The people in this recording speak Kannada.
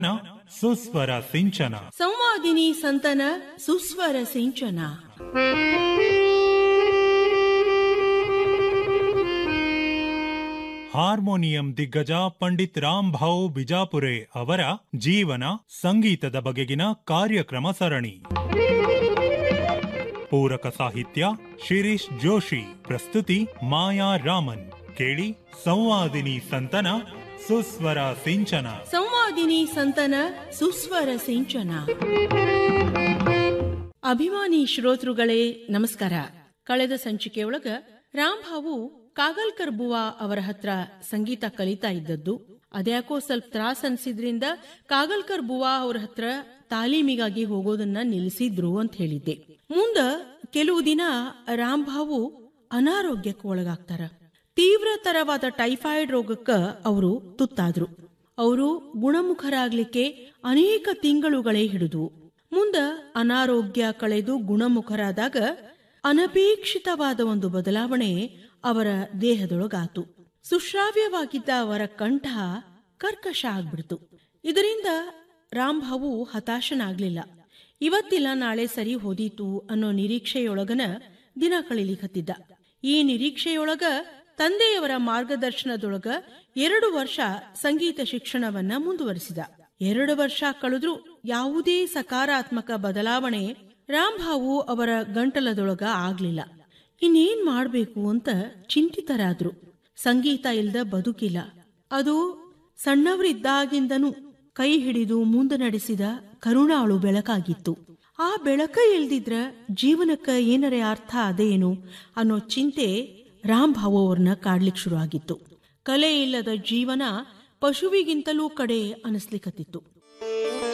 ಸುಸ್ವರ ಸಿಂಚನ ಸಂವಾದಿನಿ ಸಂತನ ಸುಸ್ವರ ಸಿಂಚನ ಹಾರ್ಮೋನಿಯಂ ದಿಗ್ಗಜ ಪಂಡಿತ್ ರಾಮ್ ಭಾವ್ ಬಿಜಾಪುರೆ ಅವರ ಜೀವನ ಸಂಗೀತದ ಬಗೆಗಿನ ಕಾರ್ಯಕ್ರಮ ಸರಣಿ ಪೂರಕ ಸಾಹಿತ್ಯ ಶಿರೀಶ್ ಜೋಶಿ ಪ್ರಸ್ತುತಿ ಮಾಯಾ ರಾಮನ್ ಕೇಳಿ ಸಂವಾದಿನಿ ಸಂತನ ಸುಸ್ವರ ಸಿಂಚನ ಸಂವಾದಿನಿ ಸಂತನ ಸುಸ್ವರ ಸಿಂಚನ ಅಭಿಮಾನಿ ಶ್ರೋತೃಗಳೇ ನಮಸ್ಕಾರ ಕಳೆದ ಸಂಚಿಕೆಯೊಳಗ ರಾಮ್ಭಾವು ಕಾಗಲ್ಕರ್ ಬುವಾ ಅವರ ಹತ್ರ ಸಂಗೀತ ಕಲಿತಾ ಇದ್ದದ್ದು ಅದ್ಯಾಕೋ ಸ್ವಲ್ಪ ತ್ರಾಸ ಅನ್ಸಿದ್ರಿಂದ ಕಾಗಲ್ಕರ್ ಬುವಾ ಅವ್ರ ಹತ್ರ ತಾಲೀಮಿಗಾಗಿ ಹೋಗೋದನ್ನ ನಿಲ್ಲಿಸಿದ್ರು ಅಂತ ಹೇಳಿದ್ದೆ ಮುಂದ ಕೆಲವು ದಿನ ರಾಮ್ಭಾವು ಅನಾರೋಗ್ಯಕ್ಕೆ ಒಳಗಾಗ್ತಾರ ತೀವ್ರತರವಾದ ಟೈಫಾಯ್ಡ್ ರೋಗಕ್ಕ ಅವರು ತುತ್ತಾದ್ರು ಅವರು ಗುಣಮುಖರಾಗ್ಲಿಕ್ಕೆ ಅನೇಕ ತಿಂಗಳುಗಳೇ ಹಿಡಿದು ಮುಂದ ಅನಾರೋಗ್ಯ ಕಳೆದು ಗುಣಮುಖರಾದಾಗ ಅನಪೇಕ್ಷಿತವಾದ ಒಂದು ಬದಲಾವಣೆ ಅವರ ದೇಹದೊಳಗಾತು ಸುಶ್ರಾವ್ಯವಾಗಿದ್ದ ಅವರ ಕಂಠ ಕರ್ಕಶ ಆಗ್ಬಿಡ್ತು ಇದರಿಂದ ರಾಮ್ಭಾವು ಹತಾಶನಾಗ್ಲಿಲ್ಲ ಇವತ್ತಿಲ್ಲ ನಾಳೆ ಸರಿ ಹೋದೀತು ಅನ್ನೋ ನಿರೀಕ್ಷೆಯೊಳಗನ ದಿನ ಕಳಿಲಿಕತ್ತಿದ್ದ ಈ ನಿರೀಕ್ಷೆಯೊಳಗ ತಂದೆಯವರ ಮಾರ್ಗದರ್ಶನದೊಳಗ ಎರಡು ವರ್ಷ ಸಂಗೀತ ಶಿಕ್ಷಣವನ್ನ ಮುಂದುವರಿಸಿದ ಎರಡು ವರ್ಷ ಕಳೆದ್ರೂ ಯಾವುದೇ ಸಕಾರಾತ್ಮಕ ಬದಲಾವಣೆ ರಾಮ್ಭಾವು ಅವರ ಗಂಟಲದೊಳಗ ಆಗ್ಲಿಲ್ಲ ಇನ್ನೇನ್ ಮಾಡ್ಬೇಕು ಅಂತ ಚಿಂತಿತರಾದ್ರು ಸಂಗೀತ ಇಲ್ದ ಬದುಕಿಲ್ಲ ಅದು ಸಣ್ಣವರಿದ್ದಾಗಿಂದನೂ ಕೈ ಹಿಡಿದು ಮುಂದೆ ನಡೆಸಿದ ಕರುಣಾಳು ಬೆಳಕಾಗಿತ್ತು ಆ ಬೆಳಕ ಇಲ್ದಿದ್ರ ಜೀವನಕ್ಕ ಏನರೆ ಅರ್ಥ ಅದೇನು ಅನ್ನೋ ಚಿಂತೆ ರಾಮ್ಭಾವು ಅವ್ರನ್ನ ಕಾಡ್ಲಿಕ್ ಶುರು ಆಗಿತ್ತು ಕಲೆ ಇಲ್ಲದ ಜೀವನ ಪಶುವಿಗಿಂತಲೂ ಕಡೆ ಅನಿಸ್ಲಿಕತ್ತಿತ್ತು